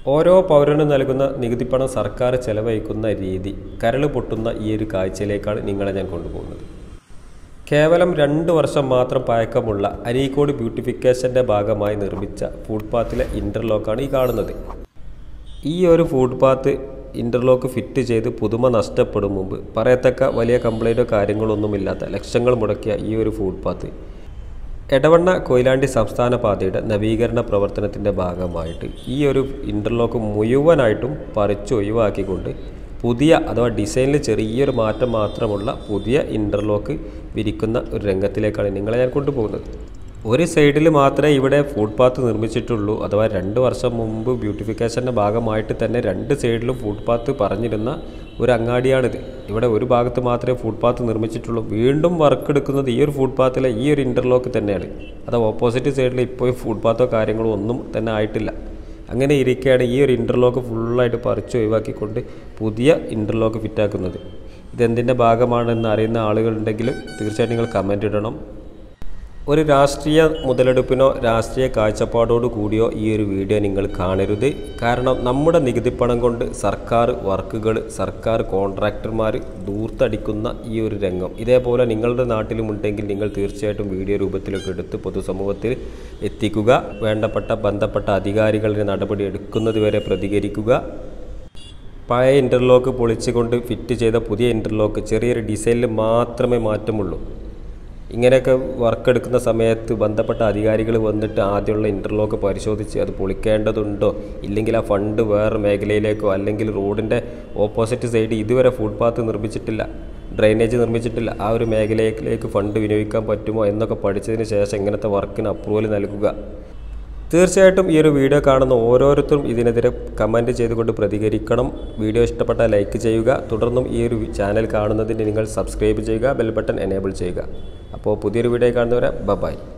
ഓരോ പൗരനും നൽകുന്ന നികുതിപ്പണം സർക്കാർ ചെലവഴിക്കുന്ന രീതി കരൾ പൊട്ടുന്ന ഈ ഒരു കാഴ്ചയിലേക്കാണ് നിങ്ങളെ ഞാൻ കൊണ്ടുപോകുന്നത് കേവലം രണ്ട് വർഷം മാത്രം പഴക്കമുള്ള അരീക്കോട് ബ്യൂട്ടിഫിക്കേഷൻ്റെ ഭാഗമായി നിർമ്മിച്ച ഫുട്പാത്തിലെ ഇൻ്റർലോക്കാണ് ഈ കാണുന്നത് ഈ ഒരു ഫുട്പാത്ത് ഇൻ്റർലോക്ക് ഫിറ്റ് ചെയ്ത് പുതുമ നഷ്ടപ്പെടും മുമ്പ് പറയത്തക്ക വലിയ കംപ്ലൈൻറ്റോ കാര്യങ്ങളൊന്നുമില്ലാത്ത ലക്ഷങ്ങൾ മുടക്കിയ ഈ ഒരു ഫുട്പാത്ത് എടവണ്ണ കൊയിലാണ്ടി സംസ്ഥാന പാതയുടെ നവീകരണ പ്രവർത്തനത്തിൻ്റെ ഭാഗമായിട്ട് ഈ ഒരു ഇൻ്റർലോക്ക് മുഴുവനായിട്ടും പറിച്ച് ഒഴിവാക്കിക്കൊണ്ട് പുതിയ അഥവാ ഡിസൈനിൽ ചെറിയൊരു മാറ്റം മാത്രമുള്ള പുതിയ ഇൻ്റർലോക്ക് വിരിക്കുന്ന ഒരു രംഗത്തിലേക്കാണ് നിങ്ങളെ ഞാൻ കൊണ്ടുപോകുന്നത് ഒരു സൈഡിൽ മാത്രമേ ഇവിടെ ഫുട്പാത്ത് നിർമ്മിച്ചിട്ടുള്ളൂ അഥവാ രണ്ട് വർഷം മുമ്പ് ബ്യൂട്ടിഫിക്കേഷൻ്റെ ഭാഗമായിട്ട് തന്നെ രണ്ട് സൈഡിലും ഫുട്പാത്ത് പറഞ്ഞിരുന്ന ഒരു അങ്ങാടിയാണിത് ഇവിടെ ഒരു ഭാഗത്ത് മാത്രമേ ഫുട്പാത്ത് നിർമ്മിച്ചിട്ടുള്ളൂ വീണ്ടും വർക്ക് എടുക്കുന്നത് ഈ ഒരു ഫുട്പാത്തിലെ ഈ ഒരു ഇൻ്റർലോക്ക് തന്നെയാണ് അത് ഓപ്പോസിറ്റ് സൈഡിൽ ഇപ്പോൾ ഫുട്പാത്തോ കാര്യങ്ങളോ ഒന്നും തന്നെ ആയിട്ടില്ല അങ്ങനെ ഇരിക്കുകയാണ് ഈ ഒരു ഇൻ്റർലോക്ക് ഫുള്ളായിട്ട് പറിച്ച് ഒഴിവാക്കിക്കൊണ്ട് പുതിയ ഇൻ്റർലോക്ക് ഫിറ്റാക്കുന്നത് ഇതെന്തിൻ്റെ ഭാഗമാണെന്ന് അറിയുന്ന ആളുകളുണ്ടെങ്കിൽ തീർച്ചയായിട്ടും നിങ്ങൾ കമൻ്റ് ഇടണം ഒരു രാഷ്ട്രീയ മുതലെടുപ്പിനോ രാഷ്ട്രീയ കാഴ്ചപ്പാടോട് കൂടിയോ ഈ ഒരു വീഡിയോ നിങ്ങൾ കാണരുത് കാരണം നമ്മുടെ നികുതിപ്പണം കൊണ്ട് സർക്കാർ വർക്കുകൾ സർക്കാർ കോൺട്രാക്ടർമാർ ദൂർത്തടിക്കുന്ന ഈ ഒരു രംഗം ഇതേപോലെ നിങ്ങളുടെ നാട്ടിലും ഉണ്ടെങ്കിൽ നിങ്ങൾ തീർച്ചയായിട്ടും വീഡിയോ രൂപത്തിലൊക്കെ എടുത്ത് പൊതുസമൂഹത്തിൽ എത്തിക്കുക വേണ്ടപ്പെട്ട ബന്ധപ്പെട്ട അധികാരികളുടെ നടപടി എടുക്കുന്നതുവരെ പ്രതികരിക്കുക പഴയ ഇൻ്റർലോക്ക് പൊളിച്ചുകൊണ്ട് ഫിറ്റ് ചെയ്ത പുതിയ ഇൻ്റർലോക്ക് ചെറിയൊരു ഡിസൈനിൽ മാത്രമേ മാറ്റമുള്ളൂ ഇങ്ങനെയൊക്കെ വർക്ക് എടുക്കുന്ന സമയത്ത് ബന്ധപ്പെട്ട അധികാരികൾ വന്നിട്ട് ആദ്യമുള്ള ഇൻ്റർലോക്ക് പരിശോധിച്ച് അത് പൊളിക്കേണ്ടതുണ്ടോ ഇല്ലെങ്കിൽ ആ ഫണ്ട് വേറെ മേഖലയിലേക്കോ അല്ലെങ്കിൽ റോഡിൻ്റെ ഓപ്പോസിറ്റ് സൈഡ് ഇതുവരെ ഫുട്പാത്ത് നിർമ്മിച്ചിട്ടില്ല ഡ്രെയിനേജ് നിർമ്മിച്ചിട്ടില്ല ആ ഒരു മേഖലയിലേക്ക് ഫണ്ട് വിനിയോഗിക്കാൻ പറ്റുമോ എന്നൊക്കെ പഠിച്ചതിന് ശേഷം ഇങ്ങനത്തെ വർക്കിന് അപ്രൂവൽ നൽകുക തീർച്ചയായിട്ടും ഈ ഒരു വീഡിയോ കാണുന്ന ഓരോരുത്തരും ഇതിനെതിരെ കമൻറ്റ് ചെയ്തുകൊണ്ട് പ്രതികരിക്കണം വീഡിയോ ഇഷ്ടപ്പെട്ടാൽ ലൈക്ക് ചെയ്യുക തുടർന്നും ഈ ഒരു ചാനൽ കാണുന്നതിന് നിങ്ങൾ സബ്സ്ക്രൈബ് ചെയ്യുക ബെൽ ബട്ടൺ എനേബിൾ ചെയ്യുക അപ്പോൾ പുതിയൊരു വീഡിയോ കാണുന്നവരെ ബൈ